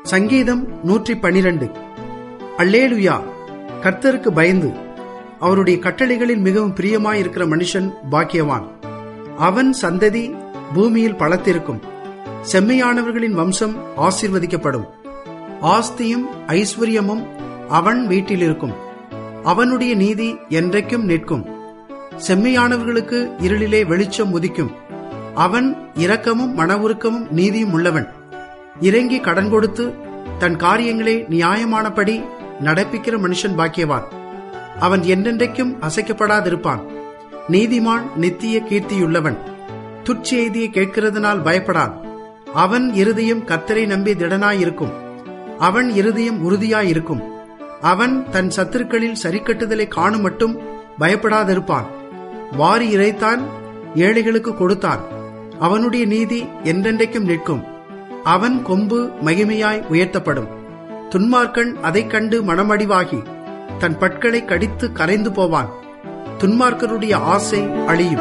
சங்கீதம் நூற்றி பனிரெண்டு அல்லேலுயா கர்த்தருக்கு பயந்து அவருடைய கட்டளைகளில் மிகவும் பிரியமாயிருக்கிற மனுஷன் பாக்கியவான் அவன் சந்ததி பூமியில் பலத்திருக்கும் செம்மையானவர்களின் வம்சம் ஆசீர்வதிக்கப்படும் ஆஸ்தியும் ஐஸ்வர்யமும் அவன் வீட்டில் இருக்கும் அவனுடைய நீதி என்றைக்கும் நிற்கும் செம்மையானவர்களுக்கு இருளிலே வெளிச்சம் உதிக்கும் அவன் இரக்கமும் மனவுருக்கமும் நீதியும் உள்ளவன் இறங்கி கடன் கொடுத்து தன் காரியங்களை நியாயமானபடி நடப்பிக்கிற மனுஷன் பாக்கியவான் அவன் என்றென்றைக்கும் அசைக்கப்படாதிருப்பான் நீதிமான் நித்திய கீர்த்தியுள்ளவன் துட்செய்தியை கேட்கிறதுனால் பயப்படான் அவன் இருதயம் கத்தரை நம்பி திடனாயிருக்கும் அவன் இருதயம் உறுதியாயிருக்கும் அவன் தன் சத்துருக்களில் சரிக்கட்டுதலை காணும் மட்டும் பயப்படாதிருப்பான் வாரி இறைத்தான் ஏழைகளுக்கு கொடுத்தான் அவனுடைய நீதி என்றென்றைக்கும் நிற்கும் அவன் கொம்பு மகிமையாய் உயர்த்தப்படும் துன்மார்க்கன் அதைக் கண்டு மனமடிவாகி தன் பற்களை கடித்து கரைந்து போவான் துன்மார்க்கருடைய ஆசை அழியும்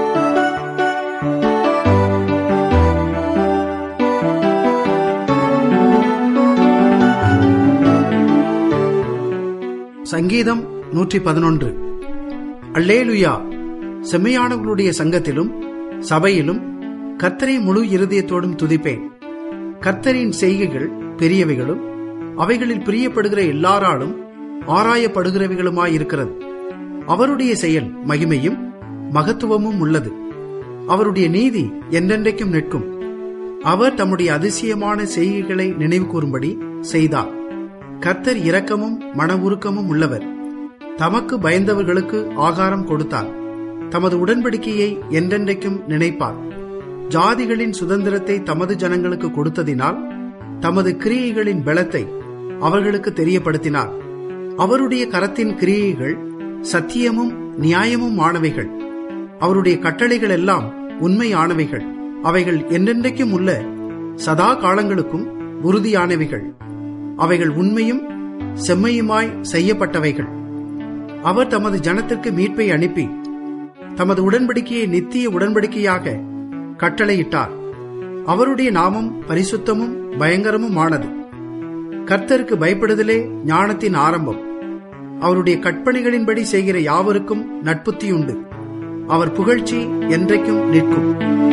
சங்கீதம் நூற்றி பதினொன்று அல்லேலுயா செம்மையானவர்களுடைய சங்கத்திலும் சபையிலும் கர்த்தரை முழு இருதயத்தோடும் துதிப்பேன் கர்த்தரின் செய்கைகள் பெரியவைகளும் அவைகளில் பிரியப்படுகிற எல்லாராலும் ஆராயப்படுகிறவைகளுமாயிருக்கிறது அவருடைய செயல் மகிமையும் மகத்துவமும் உள்ளது அவருடைய நீதி என்றென்றைக்கும் நிற்கும் அவர் தம்முடைய அதிசயமான செய்கைகளை நினைவு கூறும்படி செய்தார் கர்த்தர் இரக்கமும் மன உருக்கமும் உள்ளவர் தமக்கு பயந்தவர்களுக்கு ஆகாரம் கொடுத்தார் தமது உடன்படிக்கையை என்றென்றைக்கும் நினைப்பார் ஜாதிகளின் சுதந்திரத்தை தமது ஜனங்களுக்கு கொடுத்ததினால் தமது கிரியைகளின் பலத்தை அவர்களுக்கு தெரியப்படுத்தினார் அவருடைய கரத்தின் கிரியைகள் சத்தியமும் நியாயமும் ஆனவைகள் அவருடைய கட்டளைகள் எல்லாம் உண்மையானவைகள் அவைகள் என்றென்றைக்கும் உள்ள சதா காலங்களுக்கும் உறுதியானவைகள் அவைகள் உண்மையும் செம்மையுமாய் செய்யப்பட்டவைகள் அவர் தமது ஜனத்திற்கு மீட்பை அனுப்பி தமது உடன்படிக்கையை நித்திய உடன்படிக்கையாக கட்டளையிட்டார் அவருடைய நாமம் பரிசுத்தமும் பயங்கரமும் ஆனது கர்த்தருக்கு பயப்படுதலே ஞானத்தின் ஆரம்பம் அவருடைய கற்பனைகளின்படி செய்கிற யாவருக்கும் நட்புத்தியுண்டு அவர் புகழ்ச்சி என்றைக்கும் நிற்கும்